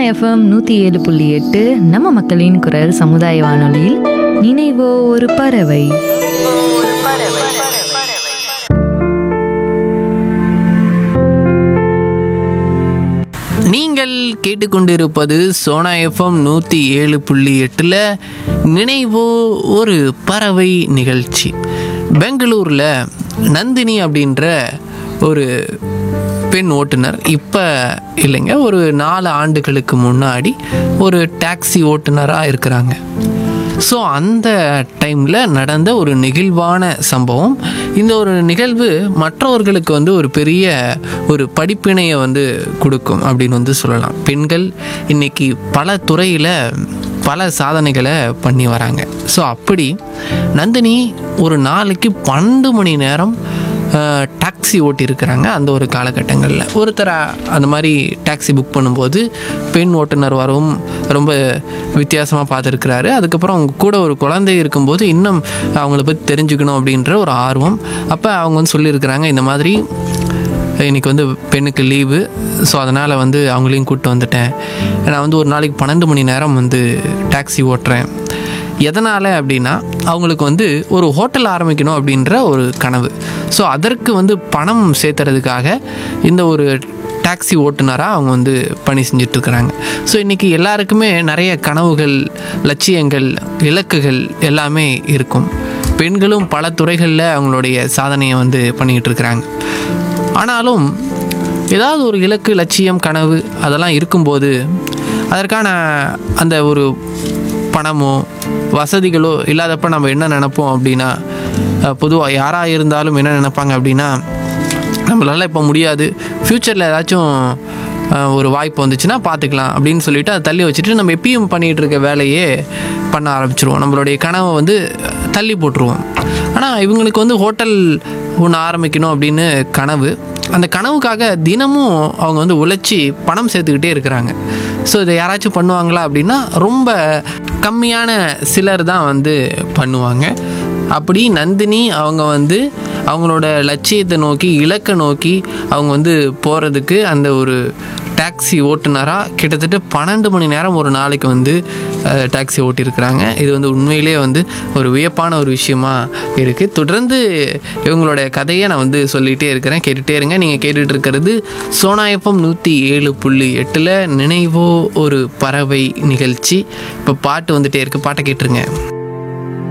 FM நூற்றி ஏழு புள்ளி எட்டு நம்ம மக்களின் குரல் சமுதாய வானொலியில் நினைவோ ஒரு பறவை நீங்கள் கேட்டுக்கொண்டிருப்பது சோனா எஃப்எம் நூற்றி ஏழு புள்ளி எட்டில் நினைவோ ஒரு பறவை நிகழ்ச்சி பெங்களூரில் நந்தினி அப்படின்ற ஒரு பெண் ஓட்டுநர் இப்போ இல்லைங்க ஒரு நாலு ஆண்டுகளுக்கு முன்னாடி ஒரு டாக்ஸி ஓட்டுநராக இருக்கிறாங்க ஸோ அந்த டைமில் நடந்த ஒரு நெகிழ்வான சம்பவம் இந்த ஒரு நிகழ்வு மற்றவர்களுக்கு வந்து ஒரு பெரிய ஒரு படிப்பினையை வந்து கொடுக்கும் அப்படின்னு வந்து சொல்லலாம் பெண்கள் இன்னைக்கு பல துறையில் பல சாதனைகளை பண்ணி வராங்க ஸோ அப்படி நந்தினி ஒரு நாளைக்கு பன்னெண்டு மணி நேரம் டாக்ஸி ஓட்டியிருக்கிறாங்க அந்த ஒரு காலகட்டங்களில் ஒருத்தர் அந்த மாதிரி டாக்ஸி புக் பண்ணும்போது பெண் ஓட்டுநர் வரவும் ரொம்ப வித்தியாசமாக பார்த்துருக்கிறாரு அதுக்கப்புறம் அவங்க கூட ஒரு குழந்தை இருக்கும்போது இன்னும் அவங்கள பற்றி தெரிஞ்சுக்கணும் அப்படின்ற ஒரு ஆர்வம் அப்போ அவங்க வந்து சொல்லியிருக்கிறாங்க இந்த மாதிரி இன்னைக்கு வந்து பெண்ணுக்கு லீவு ஸோ அதனால் வந்து அவங்களையும் கூப்பிட்டு வந்துட்டேன் நான் வந்து ஒரு நாளைக்கு பன்னெண்டு மணி நேரம் வந்து டாக்ஸி ஓட்டுறேன் எதனால் அப்படின்னா அவங்களுக்கு வந்து ஒரு ஹோட்டல் ஆரம்பிக்கணும் அப்படின்ற ஒரு கனவு ஸோ அதற்கு வந்து பணம் சேர்த்துறதுக்காக இந்த ஒரு டாக்ஸி ஓட்டுநராக அவங்க வந்து பணி செஞ்சிட்ருக்கிறாங்க ஸோ இன்றைக்கி எல்லாருக்குமே நிறைய கனவுகள் லட்சியங்கள் இலக்குகள் எல்லாமே இருக்கும் பெண்களும் பல துறைகளில் அவங்களுடைய சாதனையை வந்து பண்ணிக்கிட்டு இருக்கிறாங்க ஆனாலும் ஏதாவது ஒரு இலக்கு லட்சியம் கனவு அதெல்லாம் இருக்கும்போது அதற்கான அந்த ஒரு பணமோ வசதிகளோ இல்லாதப்ப நம்ம என்ன நினைப்போம் அப்படின்னா பொதுவாக யாராக இருந்தாலும் என்ன நினைப்பாங்க அப்படின்னா நம்மளால இப்போ முடியாது ஃப்யூச்சரில் ஏதாச்சும் அஹ், ஒரு வாய்ப்பு வந்துச்சுன்னா பார்த்துக்கலாம் அப்படின்னு சொல்லிட்டு அதை தள்ளி வச்சுட்டு நம்ம எப்பயும் பண்ணிகிட்டு இருக்க வேலையே பண்ண ஆரம்பிச்சிருவோம் நம்மளுடைய கனவை வந்து தள்ளி போட்டுருவோம் ஆனால் இவங்களுக்கு வந்து ஹோட்டல் ஒன்று ஆரம்பிக்கணும் அப்படின்னு கனவு அந்த கனவுக்காக தினமும் அவங்க வந்து உழைச்சி பணம் சேர்த்துக்கிட்டே இருக்கிறாங்க ஸோ இதை யாராச்சும் பண்ணுவாங்களா அப்படின்னா ரொம்ப கம்மியான சிலர் தான் வந்து பண்ணுவாங்க அப்படி நந்தினி அவங்க வந்து அவங்களோட லட்சியத்தை நோக்கி இலக்கை நோக்கி அவங்க வந்து போகிறதுக்கு அந்த ஒரு டாக்ஸி ஓட்டுநராக கிட்டத்தட்ட பன்னெண்டு மணி நேரம் ஒரு நாளைக்கு வந்து அஹ், டாக்ஸி ஓட்டியிருக்கிறாங்க இது வந்து உண்மையிலே வந்து ஒரு வியப்பான ஒரு விஷயமா இருக்குது தொடர்ந்து இவங்களோட கதையை நான் வந்து சொல்லிகிட்டே இருக்கிறேன் கேட்டுகிட்டே இருங்க நீங்கள் கேட்டுட்டு இருக்கிறது சோனாயப்பம் நூற்றி ஏழு புள்ளி எட்டில் நினைவோ ஒரு பறவை நிகழ்ச்சி இப்போ பாட்டு வந்துட்டே இருக்குது பாட்டை கேட்டுருங்க